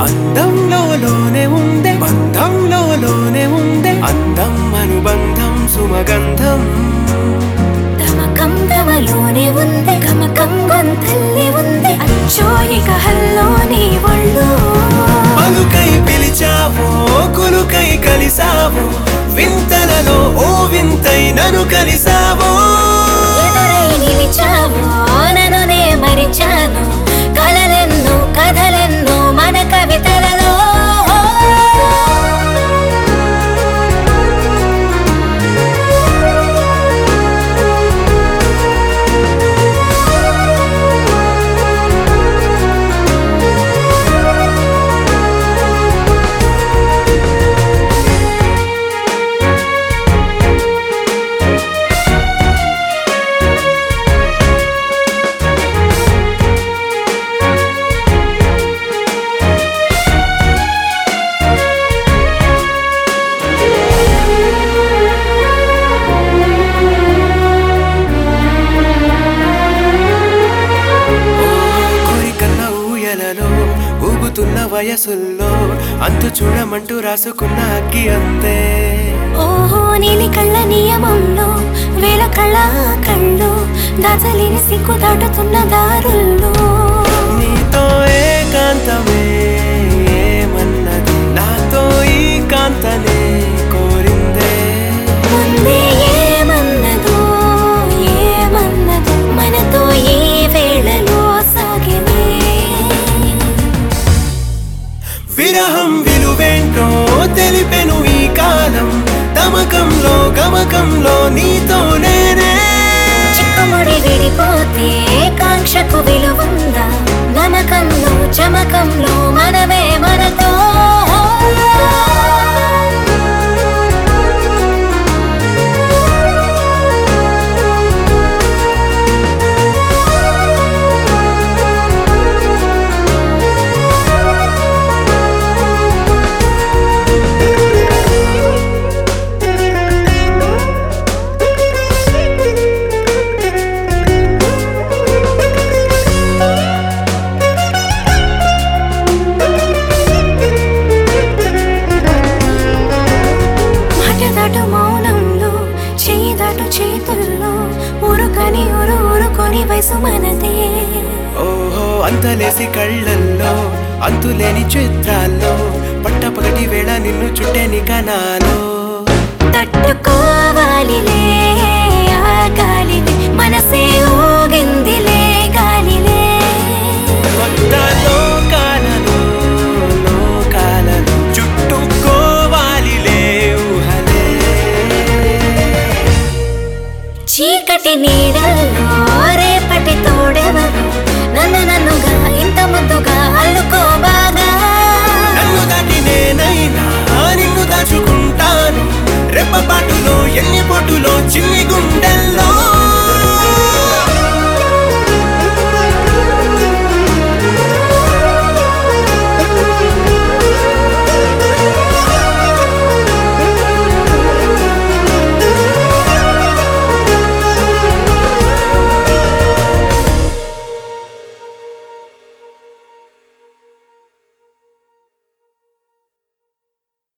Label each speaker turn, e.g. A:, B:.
A: అందంలో లోనే ఉందే బంధంలో లోనే ఉందే అందం అనుబంధం సుమగంధం
B: గమకం గమలోనే ఉంది గమకం గొంతల్లి ఉంది అచ్చో ఇక హల్లో నీ ఒళ్ళు
A: పలుకై పిలిచావో కులుకై కలిసావో వింతలలో ఓ వింతై నన్ను కలిసావో
B: ఎదురై నిలిచావు నన్ను నే మరిచాను కలలెన్నో కథలెన్నో మన కవితలలో
A: కోరికన్న ఊయలలో ఊగుతున్న వయసుల్లో అంతు చూడమంటూ రాసుకున్న అగ్గి అంతే
B: ఓహో నీలి కళ్ళ నియమంలో వేల కళ్ళ కళ్ళు దాచలేని సిగ్గు దాటుతున్న దారుల్లో
A: నీతో ఏకాంతమే ఏమన్నది నాతో ఈ కాంతనే కోరిందే
B: ముందే ఏమన్నదో ఏమన్నదో మనతో ఈ వేళలో సాగినే
A: విరహం విలువేంటో తెలిపెను ఈ కాలం తమకంలో గమకంలో నీతో నేనే
B: చిక్కుముడి విడిపోతే కాంక్షకు విలువుందా నమకంలో చమకంలో మనమే మనతో మాట దాటు మౌనంలో చేయి దాటు చేతుల్లో ఉరుకని ఉరు ఉరుకొని వయసు మనదే
A: ఓహో అంతలేసి కళ్ళల్లో అంతులేని చిత్రాల్లో పట్టపగటి వేళ నిన్ను చుట్టేని కనాలో
B: తట్టుకోవాలిలే ఆ గాలిని మనసే ఊగిందిలే గాలిలే
A: కొత్త లోకాలలో లోకాలలో చుట్టుకోవాలిలే ఊహలే
B: చీకటి నీడల్లో రేపటి తోడెవరు నన్ను నన్నుగా ఇంత ముద్దుగా అల్లుకోబాగా
A: నన్ను దాటి నేనైనా నిన్ను దాచుకుంటాను రెప్పపాటులో ఎన్ని పొట్టులో చిన్ని గుండెల్లో